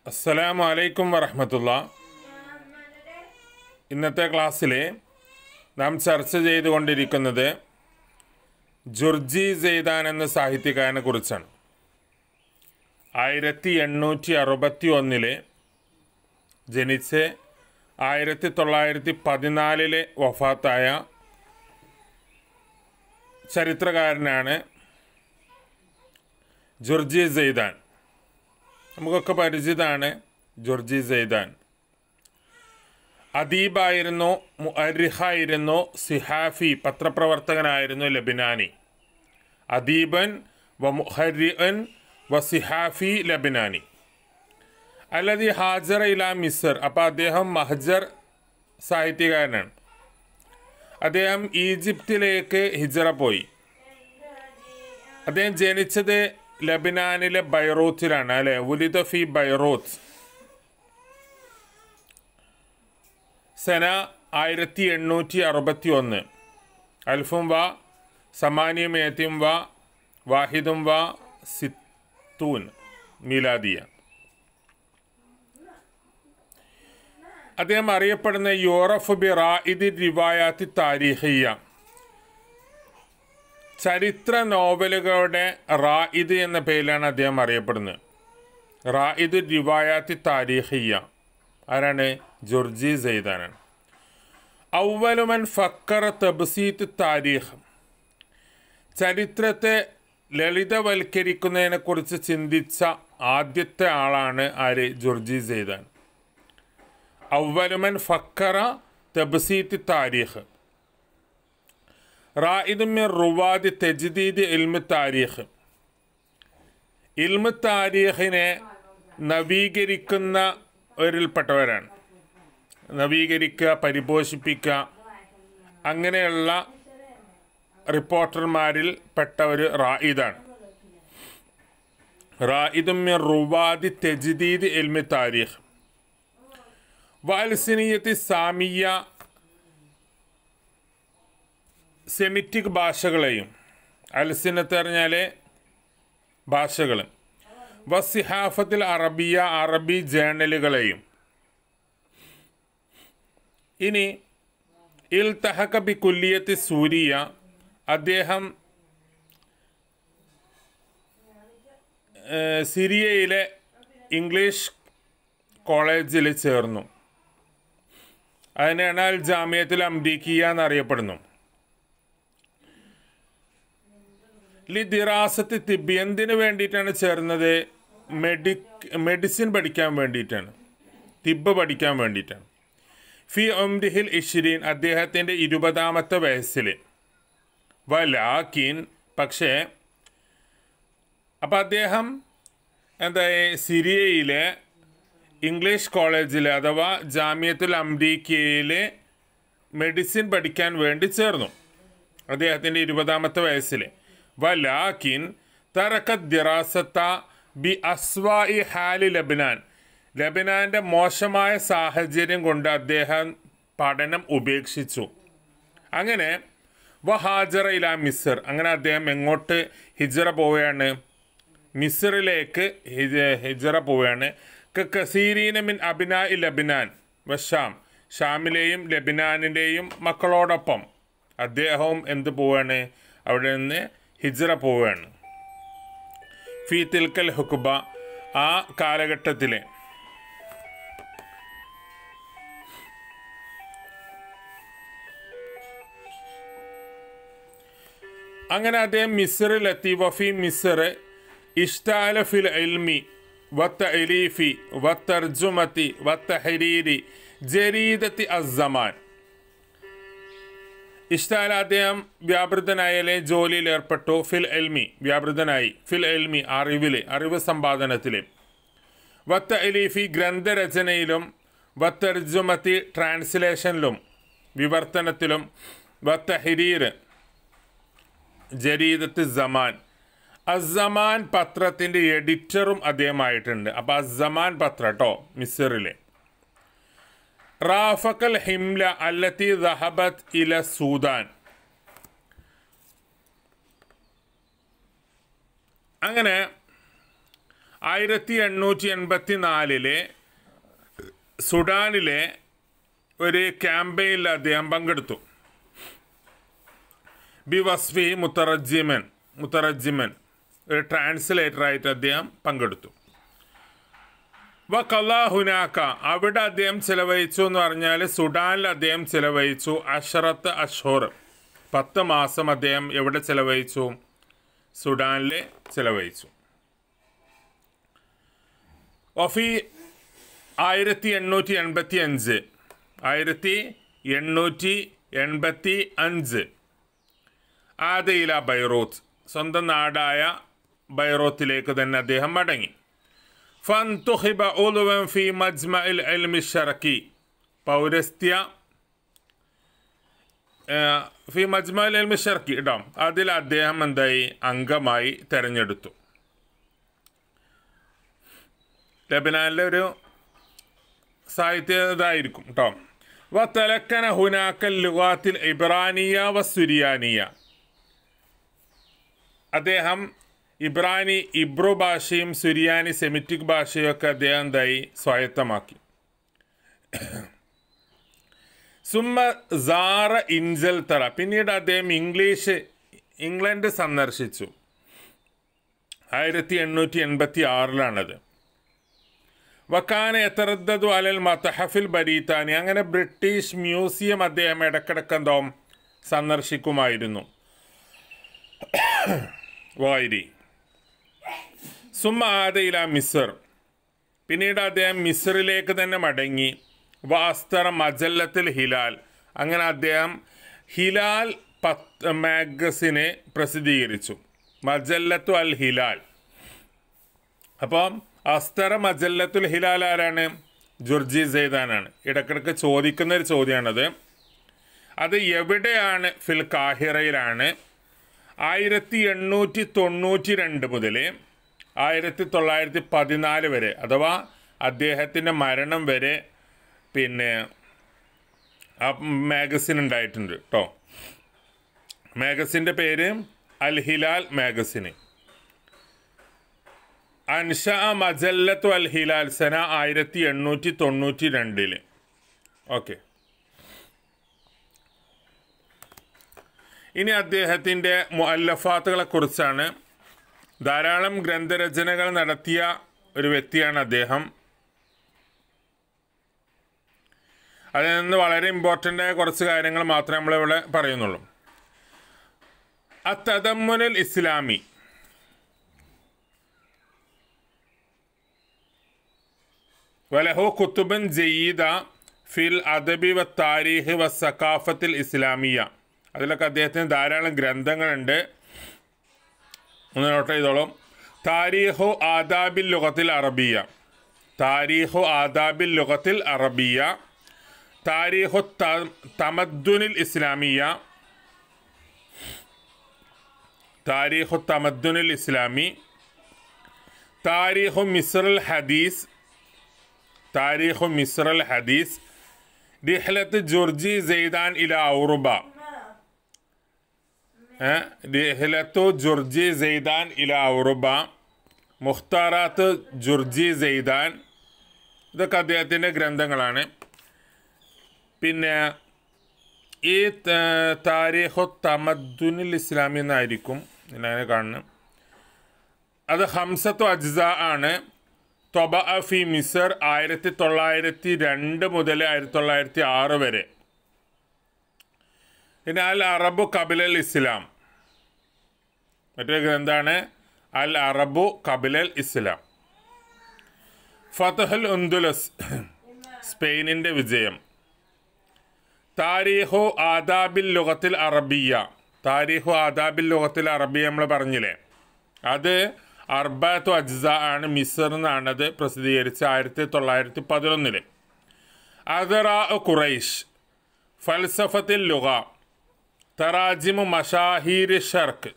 അസ്സലാമു അലൈക്കും വറഹമത്തുള്ള ഇന്നത്തെ ക്ലാസ്സിൽ നാം ചർച്ച ചെയ്തുകൊണ്ടിരിക്കുന്നത് ജുർജി സെയ്ദാൻ എന്ന സാഹിത്യകാരനെ കുറിച്ചാണ് ആയിരത്തി എണ്ണൂറ്റി അറുപത്തി ഒന്നില് ജനിച്ച് ആയിരത്തി തൊള്ളായിരത്തി പതിനാലിലെ വഫാത്തായ ചരിത്രകാരനാണ് ജുർജി സെയ്ദാൻ നമുക്കൊക്കെ പരിചിതമാണ് ജോർജി സെയ്ദാൻ അദീബായിരുന്നു മുഅരിഹായിരുന്നു സിഹാഫി പത്രപ്രവർത്തകനായിരുന്നു ലബിനാനി അദീബൻ വ മുഹരിൻ വ സിഹാഫി ലബിനാനി അല്ലതി ഹാജർ ഇല മിസർ അപ്പോൾ അദ്ദേഹം മഹജർ സാഹിത്യകാരനാണ് അദ്ദേഹം ഈജിപ്തിലേക്ക് ഹിജറ പോയി അദ്ദേഹം ജനിച്ചത് ലബിനാനിലെ ബൈറൂത്തിലാണ് അല്ലെ ഉലിദ ഫി ബൈറൂത്ത് സെന ആയിരത്തി എണ്ണൂറ്റി അറുപത്തി ഒന്ന് അൽഫും വ സമാനിയും ഏത്തിയും വ വാഹിദും വ സിത്തൂൻ മീലാദിയ അദ്ദേഹം അറിയപ്പെടുന്ന യൂറഫ് ബി റായിദി റിവായാത്തി താരിഹിയ ചരിത്ര നോവലുകളുടെ റായിദ് എന്ന പേരിലാണ് അദ്ദേഹം അറിയപ്പെടുന്നത് റായിദ് റിവായാത്തി താരിഹിയ ആരാണ് ജുർജി സെയ്ദാനാണ് ഔവലുമൻ ഫക്കർ തബ്സീത്ത് താരീഖ് ചരിത്രത്തെ ലളിതവൽക്കരിക്കുന്നതിനെക്കുറിച്ച് ചിന്തിച്ച ആദ്യത്തെ ആളാണ് ആര് ജുർജി സെയ്ദാൻ ഔവലുമൻ ഫക്കറ തബ്സീത്ത് താരീഖ് റായിദ് മിർ റുവാദ് തെജ്ദീദ് ഇൽമു താരീഖ് ഇൽമു താരീഖിനെ നവീകരിക്കുന്ന ഒരിൽപ്പെട്ടവരാണ് നവീകരിക്കുക പരിപോഷിപ്പിക്കുക അങ്ങനെയുള്ള റിപ്പോർട്ടർമാരിൽ പെട്ട ഒരു റായിദാണ് റായിദ് മിർ റുവാദ് തെജ്ദീദ് ഇൽമു താരീഖ് വാൽസിനിയത്തി സാമിയ സെമിറ്റിക് ഭാഷകളെയും അൽസിനത്ത് പറഞ്ഞാൽ ഭാഷകൾ വസിഹാഫത്തിൽ അറബിയ അറബി ജേണലുകളെയും ഇനി ഇൽ തഹക്ക ബി കുല്ലിയത്തി സൂരിയ അദ്ദേഹം ഏഹ്, സിറിയയിലെ ഇംഗ്ലീഷ് കോളേജിൽ ചേർന്നു അതിനാണ് അൽ ജാമിയത്തിൽ അംരീക്കിയ എന്നറിയപ്പെടുന്നു ലി ദിറാസത്ത് തിബി എന്തിനു വേണ്ടിയിട്ടാണ് ചേർന്നത് മെഡിക് മെഡിസിൻ പഠിക്കാൻ വേണ്ടിയിട്ടാണ് തിബ് പഠിക്കാൻ വേണ്ടിയിട്ടാണ് ഫി ഒംരിഹിൽ ഇഷ്രീൻ അദ്ദേഹത്തിൻ്റെ ഇരുപതാമത്തെ വയസ്സിൽ വലാക്കിൻ പക്ഷേ അപ്പം അദ്ദേഹം എന്താ സിറിയയിലെ ഇംഗ്ലീഷ് കോളേജിൽ അഥവാ ജാമ്യത്തുൽ അംരീക്കയിൽ മെഡിസിൻ പഠിക്കാൻ വേണ്ടി ചേർന്നു അദ്ദേഹത്തിൻ്റെ ഇരുപതാമത്തെ വയസ്സിൽ വലാക്കിൻ തറക്ക ദിറാസത്ത ബി അസ്വായി ഹാലി ലബനാൻ ലബനാൻ്റെ മോശമായ സാഹചര്യം കൊണ്ട് അദ്ദേഹം പഠനം ഉപേക്ഷിച്ചു അങ്ങനെ വഹാജറ ഇല മിസർ അങ്ങനെ അദ്ദേഹം എങ്ങോട്ട് ഹിജറ പോവുകയാണ് മിസറിലേക്ക് ഹിജ- ഹിജറ പോവുകയാണ് ക കസീരീന മിൻ അബിന ഇ ലബിനാൻ വഷാം ഷാമിലെയും ലബിനാനിൻ്റെയും മക്കളോടൊപ്പം അദ്ദേഹവും എന്ത് പോവുകയാണ് അവിടെ നിന്ന് ഹിജറ പോവുകയാണ് ഫി തിൽക്കൽ ഹുക്കുബ ആ കാലഘട്ടത്തിലെ അങ്ങനെ അദ്ദേഹം മിസറിലെത്തി വഫി മിസർ ഇഷ്ടാല ഫിൽ ഇൽമി വത്ത എലീഫി വത്തർജുമത്തി വത്ത ഹരീരി ജരീദത്തി അസമാൻ ഇഷ്ടാല അദ്ദേഹം വ്യാപൃതനായാലേ ജോലിയിൽ ഏർപ്പെട്ടു ഫിൽ എൽമി വ്യാപൃതനായി ഫിൽ എൽമി അറിവിൽ അറിവ് സമ്പാദനത്തിൽ വത്ത എലീഫി ഗ്രന്ഥരചനയിലും വത്തർജുമത്തി ട്രാൻസ്ലേഷനിലും വിവർത്തനത്തിലും വത്ത ഹിരീർ ജരീദത്ത് സമാൻ അസമാൻ പത്രത്തിൻ്റെ എഡിറ്ററും അദ്ദേഹമായിട്ടുണ്ട് അപ്പോൾ അസമാൻ പത്രം കേട്ടോ മിസറിലെ റാഫക്കൽ ഹിംല അല്ലത്തി ദഹബത്ത് ഇല സൂദാൻ അങ്ങനെ ആയിരത്തി എണ്ണൂറ്റി എൺപത്തി നാലിലെ സുഡാനിലെ ഒരു ക്യാമ്പയിനിൽ അദ്ദേഹം പങ്കെടുത്തു ബി വസ്ഫി മുത്തറജിമൻ മുത്തറജിമൻ ഒരു ട്രാൻസ്ലേറ്ററായിട്ട് അദ്ദേഹം പങ്കെടുത്തു വ കലാഹുനാക്ക അവിടെ അദ്ദേഹം ചിലവഴിച്ചു എന്ന് പറഞ്ഞാൽ സുഡാനിൽ അദ്ദേഹം ചിലവഴിച്ചു അഷറത്ത് അഷോർ പത്ത് മാസം അദ്ദേഹം എവിടെ ചിലവഴിച്ചു സുഡാനിൽ ചിലവഴിച്ചു ഒഫി ആയിരത്തി എണ്ണൂറ്റി എൺപത്തി അഞ്ച് ആയിരത്തി എണ്ണൂറ്റി എൺപത്തി അഞ്ച് ആദയില ബൈറൂത്ത് സ്വന്തം നാടായ ബൈറൂത്തിലേക്ക് തന്നെ അദ്ദേഹം മടങ്ങി ഫൻതുഹിബ ഉലുവൻ ഫി മജ്മഇൽ ഇൽമി ഷറക്കി പൗരസ്ത്യ ഏഹ്, ഫി മജ്മഇൽ ഇൽമി ഷറക്കി കേട്ടോ അതിൽ അദ്ദേഹം എന്തായി അംഗമായി തെരഞ്ഞെടുത്തു ലബനാനിലെ ഒരു സാഹിത്യ ഇതായിരിക്കും കേട്ടോ വ തലക്കന ഹുനാക്കൽ ലുഗാത്തിൽ ഇബ്രാനിയ വ സുരിയാനിയ അദ്ദേഹം ഇബ്രാനി ഇബ്രു ഭാഷയും സുരിയാനി സെമിറ്റിക് ഭാഷയും ഒക്കെ അദ്ദേഹം എന്തായി സ്വായത്തമാക്കി സുമ്മ സാറ ഇൻജൽ തറ പിന്നീട് അദ്ദേഹം ഇംഗ്ലീഷ് ഇംഗ്ലണ്ട് സന്ദർശിച്ചു ആയിരത്തി എണ്ണൂറ്റി എൺപത്തി ആറിലാണത് വക്കാന എത്തറദ്ദു അലൽ മത്തഹഫിൽ ബരീത്താനി അങ്ങനെ ബ്രിട്ടീഷ് മ്യൂസിയം അദ്ദേഹം ഇടക്കിടക്ക് എന്തോ സന്ദർശിക്കുമായിരുന്നു വായിരി സുമ ആദയില മിസർ പിന്നീട് അദ്ദേഹം മിസറിലേക്ക് തന്നെ മടങ്ങി വാസ്തറ മജല്ലത്തിൽ ഹിലാൽ അങ്ങനെ അദ്ദേഹം ഹിലാൽ പത്ത് മാഗസിനെ പ്രസിദ്ധീകരിച്ചു മജല്ലത്തു അൽ ഹിലാൽ അപ്പം അസ്തറ മജല്ലത്തുൽ ഹിലാൽ ആരാണ് ജുർജി സെയ്ദാനാണ് ഇടക്കിടക്ക് ചോദിക്കുന്ന ഒരു ചോദ്യമാണത് അത് എവിടെയാണ് ഫിൽ കാഹിറയിലാണ് ആയിരത്തി എണ്ണൂറ്റി തൊണ്ണൂറ്റി രണ്ട് മുതൽ ആയിരത്തി തൊള്ളായിരത്തി പതിനാല് വരെ അഥവാ അദ്ദേഹത്തിൻ്റെ മരണം വരെ പിന്നെ ആ മാഗസിൻ ഉണ്ടായിട്ടുണ്ട് കേട്ടോ മാഗസിൻ്റെ പേര് അൽ ഹിലാൽ മാഗസിന് അൻഷ മജല്ലത്തു അൽ ഹിലാൽ സന ആയിരത്തി എണ്ണൂറ്റി തൊണ്ണൂറ്റി രണ്ടില് ഓക്കെ ഇനി അദ്ദേഹത്തിൻ്റെ മുഅല്ലഫാത്തുകളെ കുറിച്ചാണ് ധാരാളം ഗ്രന്ഥരചനകൾ നടത്തിയ ഒരു വ്യക്തിയാണ് അദ്ദേഹം അതിൽ നിന്ന് വളരെ ഇമ്പോർട്ടൻ്റ് ആയ കുറച്ച് കാര്യങ്ങൾ മാത്രമേ നമ്മളിവിടെ പറയുന്നുള്ളൂ അത്തദമ്മുനൽ ഇസ്ലാമി വലഹു കുത്തുബൻ ജയീദ ഫിൽ അദബി വ താരീഖ് വ സക്കാഫത്തിൽ ഇസ്ലാമിയ അതിലൊക്കെ അദ്ദേഹത്തിന് ധാരാളം ഗ്രന്ഥങ്ങളുണ്ട് ഒന്ന് നോട്ട് ചെയ്തോളും താരീഖു ആദാബിൽ ലുഗത്തിൽ അറബിയ താരീഖു ആദാബിൽ ലുഗത്തിൽ അറബിയ താരീഖു ത- തമദ്ദുനിൽ ഇസ്ലാമിയ താരീഖു തമദ്ദുനിൽ ഇസ്ലാമി താരീഖു മിസ്റുൽ ഹദീസ് താരീഖു മിസ്റുൽ ഹദീസ് റിഹ്ലത്ത് ജുർജി സെയ്ദാൻ ഇല ഔറുബ ഏഹ്? റിഹ്ലത്തു ജുർജി സെയ്ദാൻ ഇല ഔറുബ മുഖ്താറാത്ത് ജുർജി സെയ്ദാൻ ഇതൊക്കെ അദ്ദേഹത്തിൻ്റെ ഗ്രന്ഥങ്ങളാണ് പിന്നെ ഈ ത- താരീഖു തമദ്ദുനിൽ ഇസ്ലാമി എന്നായിരിക്കും ഇതിനങ്ങനെ കാണുന്നത് അത് ഹംസത്തു അജ്സ ആണ് തൊബ ഫി മിസർ ആയിരത്തി തൊള്ളായിരത്തി രണ്ട് മുതൽ ആയിരത്തി തൊള്ളായിരത്തി ആറ് വരെ പിന്നെ അൽ അറബു കബിലൽ ഇസ്ലാം മറ്റൊരു ഗ്രന്ഥമാണ് അൽ അറബു കബിലൽ ഇസ്ലാം ഫതഹുൽ ഉന്ദുലസ് സ്പെയിനിൻ്റെ വിജയം താരീഖു ആദാബിൽ ലുഗത്തിൽ അറബിയ താരീഖു ആദാബിൽ ലുഗത്തിൽ അറബിയ നമ്മൾ പറഞ്ഞില്ലേ അത് അർബാത്തു അജ്സ ആണ് മിസർ എന്നാണത് പ്രസിദ്ധീകരിച്ച ആയിരത്തി തൊള്ളായിരത്തി പതിനൊന്നില് അദറാ ഖുറൈഷ് ഫൽസഫത്തിൽ ലുഗ തറാജിമു മഷാഹീർ ഷർക്ക്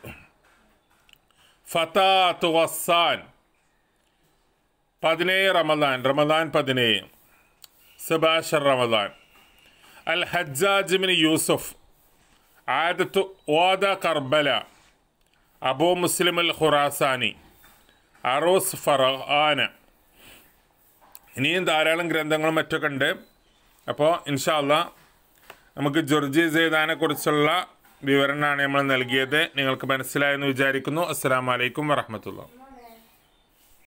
ഫതാത്ത് വസ്സാൻ പതിനേഴ് റമദാൻ റമദാൻ പതിനേഴ് സബാഷർ Ramadan Al Hajjaj bin Yusuf ആദത്തു ഓദ Karbala Abu Muslim Al Khurasani അറോസ് ഫറഹാന ഇനിയും ധാരാളം ഗ്രന്ഥങ്ങളും മറ്റൊക്കെ ഉണ്ട് അപ്പോൾ ഇൻഷാല്ല നമുക്ക് ജോർജി സെയ്താനെ കുറിച്ചുള്ള വിവരണമാണ് നമ്മൾ നൽകിയത് നിങ്ങൾക്ക് മനസ്സിലായെന്ന് വിചാരിക്കുന്നു അസ്സാം വലൈക്കും വറഹമത്തുള്ള